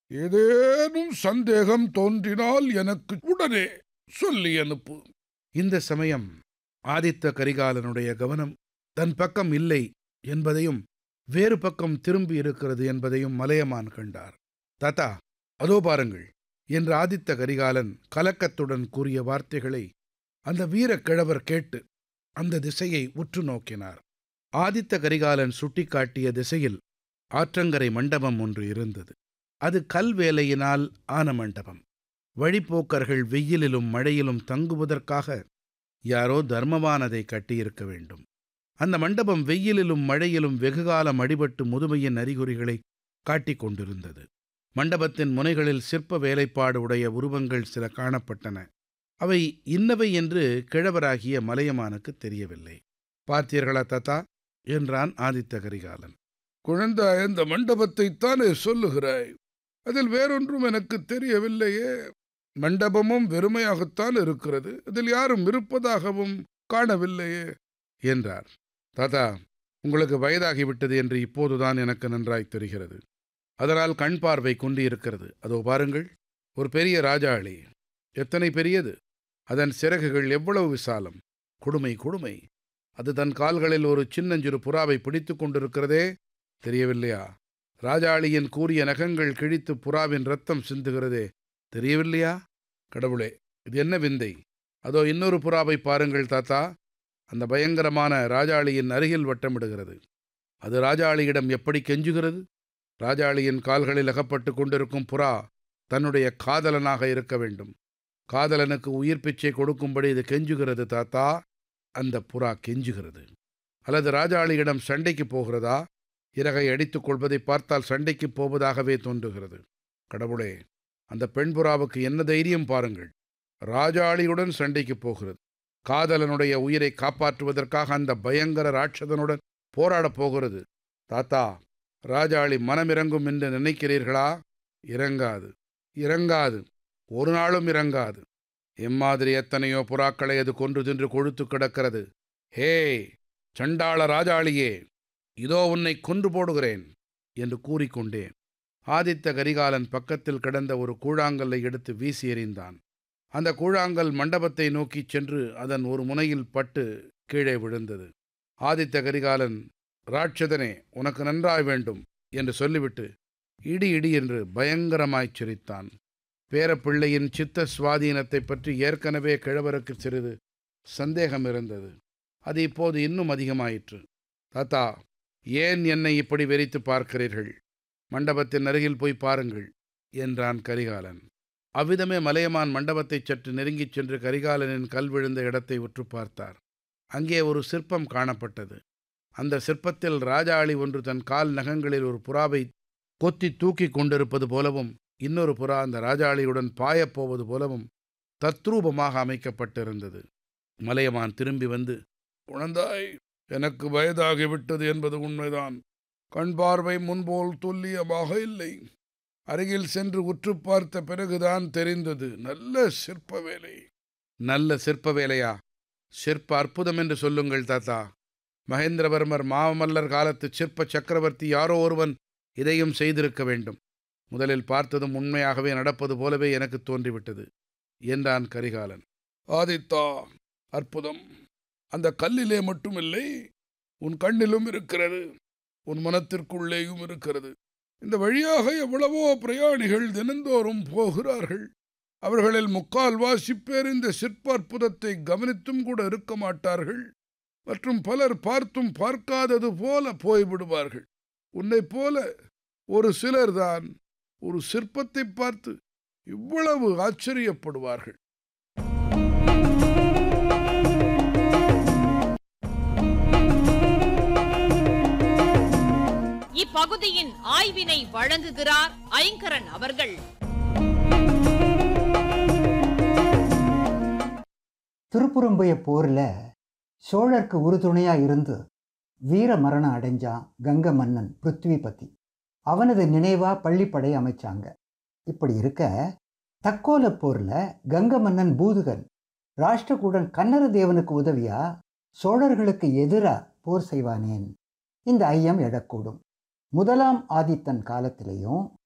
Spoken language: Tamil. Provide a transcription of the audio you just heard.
ஏதேனும் சந்தேகம் தோன்றினால் எனக்கு உடனே சொல்லி அனுப்பு இந்த சமயம் ஆதித்த கரிகாலனுடைய கவனம் தன் பக்கம் இல்லை என்பதையும் வேறு பக்கம் திரும்பி இருக்கிறது என்பதையும் மலையமான் கண்டார் தாத்தா அதோ பாருங்கள் என்று ஆதித்த கரிகாலன் கலக்கத்துடன் கூறிய வார்த்தைகளை அந்த வீரக் கிழவர் கேட்டு அந்த திசையை உற்று நோக்கினார் ஆதித்த கரிகாலன் சுட்டிக்காட்டிய திசையில் ஆற்றங்கரை மண்டபம் ஒன்று இருந்தது அது கல் வேலையினால் ஆன மண்டபம் வழிப்போக்கர்கள் வெயிலிலும் மழையிலும் தங்குவதற்காக யாரோ தர்மவானதை கட்டியிருக்க வேண்டும் அந்த மண்டபம் வெயிலிலும் மழையிலும் வெகுகாலம் அடிபட்டு முதுமையின் அறிகுறிகளை காட்டிக் கொண்டிருந்தது மண்டபத்தின் முனைகளில் சிற்ப வேலைப்பாடு உடைய உருவங்கள் சில காணப்பட்டன அவை இன்னவை என்று கிழவராகிய மலையமானுக்கு தெரியவில்லை பார்த்தீர்களா தாத்தா என்றான் ஆதித்த கரிகாலன் குழந்தாய் அந்த மண்டபத்தைத்தானே சொல்லுகிறாய் அதில் வேறொன்றும் எனக்கு தெரியவில்லையே மண்டபமும் வெறுமையாகத்தான் இருக்கிறது அதில் யாரும் இருப்பதாகவும் காணவில்லையே என்றார் தாத்தா உங்களுக்கு வயதாகிவிட்டது என்று இப்போதுதான் எனக்கு நன்றாய் தெரிகிறது அதனால் கண் பார்வை குன்றியிருக்கிறது அதோ பாருங்கள் ஒரு பெரிய ராஜாளி எத்தனை பெரியது அதன் சிறகுகள் எவ்வளவு விசாலம் கொடுமை கொடுமை அது தன் கால்களில் ஒரு சின்னஞ்சிறு புறாவை பிடித்து கொண்டிருக்கிறதே தெரியவில்லையா ராஜாளியின் கூறிய நகங்கள் கிழித்து புறாவின் ரத்தம் சிந்துகிறதே தெரியவில்லையா கடவுளே இது என்ன விந்தை அதோ இன்னொரு புறாவை பாருங்கள் தாத்தா அந்த பயங்கரமான ராஜாளியின் அருகில் வட்டமிடுகிறது அது ராஜாளியிடம் எப்படி கெஞ்சுகிறது ராஜாளியின் கால்களில் அகப்பட்டு கொண்டிருக்கும் புறா தன்னுடைய காதலனாக இருக்க வேண்டும் காதலனுக்கு உயிர் பிச்சை கொடுக்கும்படி இது கெஞ்சுகிறது தாத்தா அந்த புறா கெஞ்சுகிறது அல்லது ராஜாளியிடம் சண்டைக்கு போகிறதா இறகை அடித்துக் கொள்வதை பார்த்தால் சண்டைக்கு போவதாகவே தோன்றுகிறது கடவுளே அந்த பெண் புறாவுக்கு என்ன தைரியம் பாருங்கள் ராஜாளியுடன் சண்டைக்கு போகிறது காதலனுடைய உயிரை காப்பாற்றுவதற்காக அந்த பயங்கர ராட்சதனுடன் போராடப் போகிறது தாத்தா ராஜாளி மனமிறங்கும் என்று நினைக்கிறீர்களா இறங்காது இறங்காது ஒரு நாளும் இறங்காது எம்மாதிரி எத்தனையோ புறாக்களை அது கொன்று தின்று கொழுத்து கிடக்கிறது ஹே சண்டாள ராஜாளியே இதோ உன்னை கொன்று போடுகிறேன் என்று கூறிக்கொண்டேன் ஆதித்த கரிகாலன் பக்கத்தில் கிடந்த ஒரு கூழாங்கல்லை எடுத்து வீசி எறிந்தான் அந்த கூழாங்கல் மண்டபத்தை நோக்கிச் சென்று அதன் ஒரு முனையில் பட்டு கீழே விழுந்தது ஆதித்த கரிகாலன் ராட்சதனே உனக்கு நன்றாய் வேண்டும் என்று சொல்லிவிட்டு இடி இடி என்று பயங்கரமாய்ச் சிரித்தான் பேரப்பிள்ளையின் சித்த சுவாதீனத்தைப் பற்றி ஏற்கனவே கிழவருக்கு சிறிது சந்தேகம் இருந்தது அது இப்போது இன்னும் அதிகமாயிற்று தாத்தா ஏன் என்னை இப்படி வெறித்து பார்க்கிறீர்கள் மண்டபத்தின் அருகில் போய் பாருங்கள் என்றான் கரிகாலன் அவ்விதமே மலையமான் மண்டபத்தைச் சற்று நெருங்கிச் சென்று கரிகாலனின் கல் விழுந்த இடத்தை உற்று பார்த்தார் அங்கே ஒரு சிற்பம் காணப்பட்டது அந்த சிற்பத்தில் ராஜாளி ஒன்று தன் கால் நகங்களில் ஒரு புறாவை கொத்தி தூக்கி கொண்டிருப்பது போலவும் இன்னொரு புறா அந்த ராஜாளியுடன் பாயப்போவது போலவும் தத்ரூபமாக அமைக்கப்பட்டிருந்தது மலையமான் திரும்பி வந்து குழந்தாய் எனக்கு வயதாகிவிட்டது என்பது உண்மைதான் கண் பார்வை முன்போல் துல்லியமாக இல்லை அருகில் சென்று உற்று பார்த்த பிறகுதான் தெரிந்தது நல்ல சிற்ப வேலை நல்ல சிற்ப வேலையா சிற்ப அற்புதம் என்று சொல்லுங்கள் தாத்தா மகேந்திரவர்மர் மாமல்லர் காலத்து சிற்ப சக்கரவர்த்தி யாரோ ஒருவன் இதையும் செய்திருக்க வேண்டும் முதலில் பார்த்ததும் உண்மையாகவே நடப்பது போலவே எனக்கு தோன்றிவிட்டது என்றான் கரிகாலன் ஆதித்தா அற்புதம் அந்த கல்லிலே மட்டுமில்லை உன் கண்ணிலும் இருக்கிறது உன் மனத்திற்குள்ளேயும் இருக்கிறது இந்த வழியாக எவ்வளவோ பிரயாணிகள் தினந்தோறும் போகிறார்கள் அவர்களில் முக்கால்வாசி பேர் இந்த சிற்ப அற்புதத்தை கவனித்தும் கூட இருக்க மாட்டார்கள் மற்றும் பலர் பார்த்தும் பார்க்காதது போல போய்விடுவார்கள் உன்னைப் போல ஒரு சிலர்தான் ஒரு சிற்பத்தை பார்த்து இவ்வளவு ஆச்சரியப்படுவார்கள் இப்பகுதியின் ஆய்வினை வழங்குகிறார் ஐங்கரன் அவர்கள் திருப்புறம்புய போரில் சோழருக்கு உறுதுணையா இருந்து வீர மரணம் அடைஞ்சான் கங்க மன்னன் பிருத்விபதி அவனது நினைவா பள்ளிப்படை அமைச்சாங்க இப்படி இருக்க தக்கோல போர்ல கங்க மன்னன் பூதுகன் ராஷ்டிரகூடன் கன்னர தேவனுக்கு உதவியா சோழர்களுக்கு எதிரா போர் செய்வானேன் இந்த ஐயம் எழக்கூடும் முதலாம் ஆதித்தன் காலத்திலேயும்